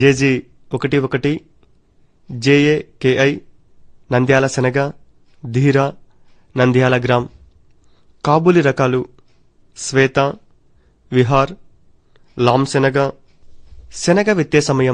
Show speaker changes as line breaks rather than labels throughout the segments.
JG ఒకటి ఒకటి JAKI Nandyal శనగ ధీర నంద్యాల గ్రామ్ కాబూలి రకాలు శ్వేత విహార్ లామ్ శనగ శనగ విత్తే సమయం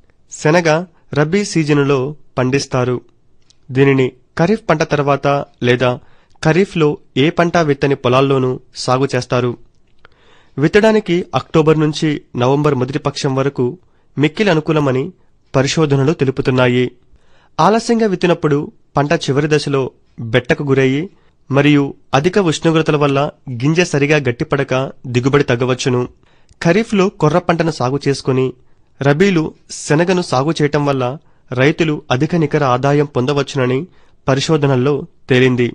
శనగ రబీ సీజనులో పండిస్తారు దీనిని ఖరీఫ్ పంట తర్వాత లేదా ఖరీఫ్లో ఏ పంట విత్తని పొలాల్లోనూ సాగు చేస్తారు విత్తడానికి అక్టోబర్ నుంచి నవంబర్ మొదటి పక్షం వరకు మిక్కిలి అనుకూలమని పరిశోధనలు తెలుపుతున్నాయి ఆలస్యంగా విత్తినప్పుడు పంట చివరి దశలో బెట్టకు గురయ్యి మరియు అధిక ఉష్ణోగ్రతల వల్ల గింజ సరిగా గట్టిపడక దిగుబడి తగ్గవచ్చును ఖరీఫ్లో కొర్ర పంటను సాగు చేసుకుని రబీలు శనగను సాగు చేయటం వల్ల రైతులు అధిక నికర ఆదాయం పొందవచ్చునని పరిశోధనల్లో తేలింది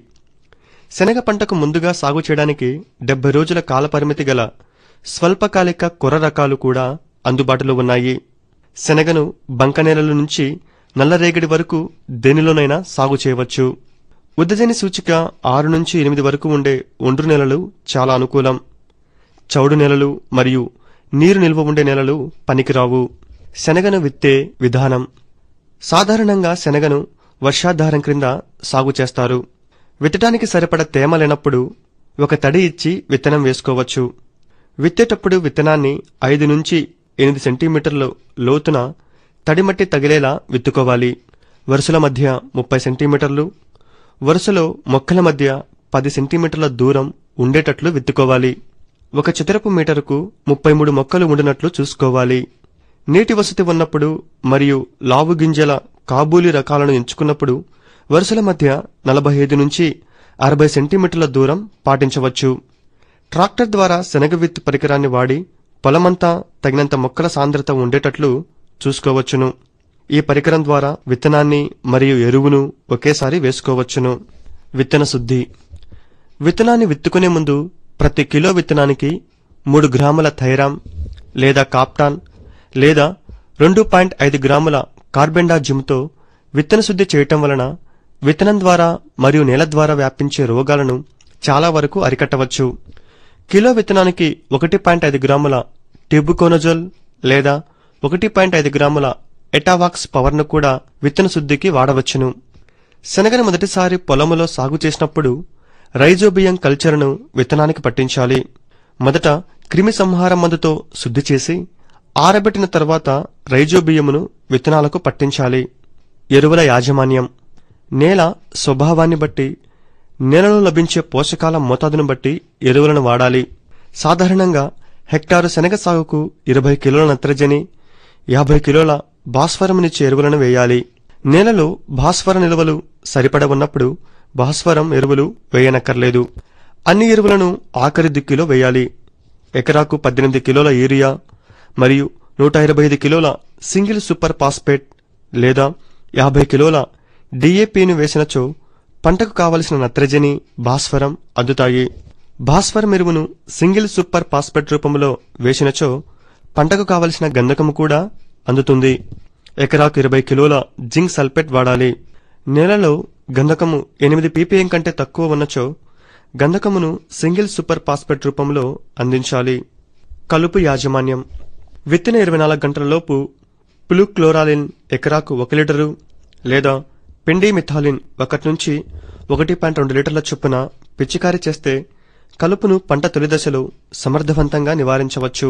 శనగ పంటకు ముందుగా సాగు చేయడానికి డెబ్బై రోజుల కాలపరిమితి గల స్వల్పకాలిక కొర్ర రకాలు కూడా అందుబాటులో ఉన్నాయి శనగను బంక నేలల నుంచి నల్లరేగడి వరకు దేనిలోనైనా సాగు చేయవచ్చు ఉద్దజని సూచిక ఆరు నుంచి ఎనిమిది వరకు ఉండే ఒండ్రు నేలలు చాలా అనుకూలం చౌడు నేలలు మరియు నీరు నిల్వ ఉండే నేలలు పనికిరావు శనగను విత్తే విధానం సాధారణంగా శనగను వర్షాధారం క్రింద సాగు చేస్తారు విత్తడానికి సరిపడ తేమ లేనప్పుడు ఒక తడి ఇచ్చి విత్తనం వేసుకోవచ్చు విత్తేటప్పుడు విత్తనాన్ని ఐదు నుంచి ఎనిమిది సెంటీమీటర్ల లోతున తడిమట్టి తగిలేలా విత్తుకోవాలి వరుసల మధ్య ముప్పై సెంటీమీటర్లు వరుసలో మొక్కల మధ్య పది సెంటీమీటర్ల దూరం ఉండేటట్లు విత్తుకోవాలి ఒక చదరపు మీటరుకు ముప్పై మూడు మొక్కలు ఉండినట్లు చూసుకోవాలి నీటి వసతి ఉన్నప్పుడు మరియు లావు గింజల కాబూలి రకాలను ఎంచుకున్నప్పుడు వరుసల మధ్య నలభై ఐదు నుంచి అరవై సెంటీమీటర్ల దూరం పాటించవచ్చు ట్రాక్టర్ ద్వారా శనగ విత్తు పరికరాన్ని వాడి పొలమంతా తగినంత మొక్కల సాంద్రత ఉండేటట్లు చూసుకోవచ్చును ఈ పరికరం ద్వారా విత్తనాన్ని మరియు ఎరువును ఒకేసారి వేసుకోవచ్చును విత్తన శుద్ధి విత్తనాన్ని విత్తుకునే ముందు ప్రతి కిలో విత్తనానికి మూడు గ్రాముల థైరామ్ లేదా కాప్టాన్ లేదా రెండు పాయింట్ ఐదు గ్రాముల కార్బెండాజిమ్తో విత్తన శుద్ధి చేయటం వలన విత్తనం ద్వారా మరియు నేల ద్వారా వ్యాపించే రోగాలను చాలా వరకు అరికట్టవచ్చు కిలో విత్తనానికి ఒకటి పాయింట్ ఐదు గ్రాముల టిబుకోనజోల్ లేదా ఒకటి పాయింట్ ఐదు గ్రాముల ఎటావాక్స్ పవర్ను కూడా విత్తన శుద్ధికి వాడవచ్చును శనగను మొదటిసారి పొలములో సాగు చేసినప్పుడు రైజోబియం కల్చర్ను విత్తనానికి పట్టించాలి మొదట క్రిమి సంహారం మందుతో శుద్ధి చేసి ఆరబెట్టిన తర్వాత రైజోబియమును విత్తనాలకు పట్టించాలి ఎరువుల యాజమాన్యం నేల స్వభావాన్ని బట్టి నేలలో లభించే పోషకాల మోతాదును బట్టి ఎరువులను వాడాలి సాధారణంగా హెక్టారు శనగ సాగుకు ఇరవై కిలోల నత్రజని యాభై కిలోల భాస్వరమునిచ్చే ఎరువులను వేయాలి నేలలో భాస్వర నిల్వలు సరిపడ ఉన్నప్పుడు భాస్వరం ఎరువులు వేయనక్కర్లేదు అన్ని ఎరువులను ఆఖరి దిక్కులో వేయాలి ఎకరాకు పద్దెనిమిది కిలోల యూరియా మరియు నూట ఇరవై ఐదు కిలోల సింగిల్ సూపర్ ఫాస్ఫేట్ లేదా యాభై కిలోల డిఏపిని వేసినచో పంటకు కావలసిన నత్రజని భాస్వరం అందుతాయి భాస్వరం ఎరువును సింగిల్ సూపర్ ఫాస్ఫేట్ రూపంలో వేసినచో పంటకు కావలసిన గంధకము కూడా అందుతుంది ఎకరాకు ఇరవై కిలోల జింక్ సల్ఫేట్ వాడాలి నేలలో గంధకము ఎనిమిది పీపీఎం కంటే తక్కువ ఉన్నచో గంధకమును సింగిల్ సూపర్ ఫాస్ఫేట్ రూపంలో అందించాలి కలుపు యాజమాన్యం విత్తిన ఇరవై నాలుగు గంటలలోపు ప్లూక్లోరాలిన్ ఎకరాకు ఒక లీటరు లేదా పిండిమిథాలిన్ ఒకటి నుంచి ఒకటి పాయింట్ రెండు లీటర్ల చొప్పున పిచికారీ చేస్తే కలుపును పంట తొలి దశలో సమర్థవంతంగా నివారించవచ్చు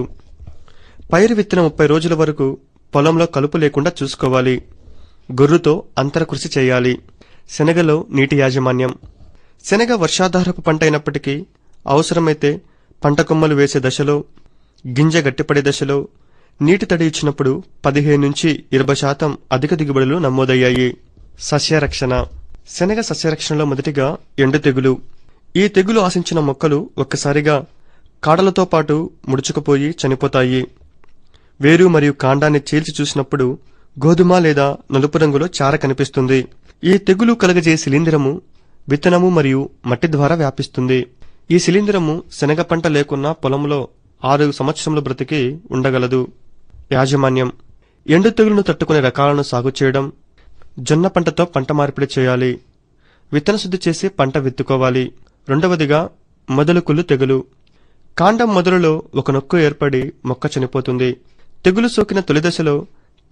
పైరు విత్తిన ముప్పై రోజుల వరకు పొలంలో కలుపు లేకుండా చూసుకోవాలి గొర్రుతో అంతర కృషి చేయాలి శనగలో నీటి యాజమాన్యం శనగ వర్షాధారపు పంట అయినప్పటికీ అవసరమైతే పంట కొమ్మలు వేసే దశలో గింజ గట్టిపడే దశలో నీటి తడి ఇచ్చినప్పుడు పదిహేను నుంచి ఇరవై శాతం అధిక దిగుబడులు నమోదయ్యాయి సస్యరక్షణ శనగ సస్యరక్షణలో మొదటిగా ఎండు తెగులు ఈ తెగులు ఆశించిన మొక్కలు ఒక్కసారిగా కాడలతో పాటు ముడుచుకుపోయి చనిపోతాయి వేరు మరియు కాండాన్ని చీల్చి చూసినప్పుడు గోధుమ లేదా నలుపు రంగులో చార కనిపిస్తుంది ఈ తెగులు కలగజే శిలీంధ్రము విత్తనము మరియు మట్టి ద్వారా వ్యాపిస్తుంది ఈ శిలీంధ్రము శనగ పంట లేకున్నా పొలంలో ఆరు సంవత్సరములు బ్రతికి ఉండగలదు యాజమాన్యం ఎండు తెగులును తట్టుకునే రకాలను సాగు చేయడం జొన్న పంటతో పంట మార్పిడి చేయాలి విత్తన శుద్ధి చేసి పంట విత్తుకోవాలి రెండవదిగా మొదలు కుళ్ళు తెగులు కాండం మొదలులో ఒక నొక్కు ఏర్పడి మొక్క చనిపోతుంది తెగులు సోకిన తొలి దశలో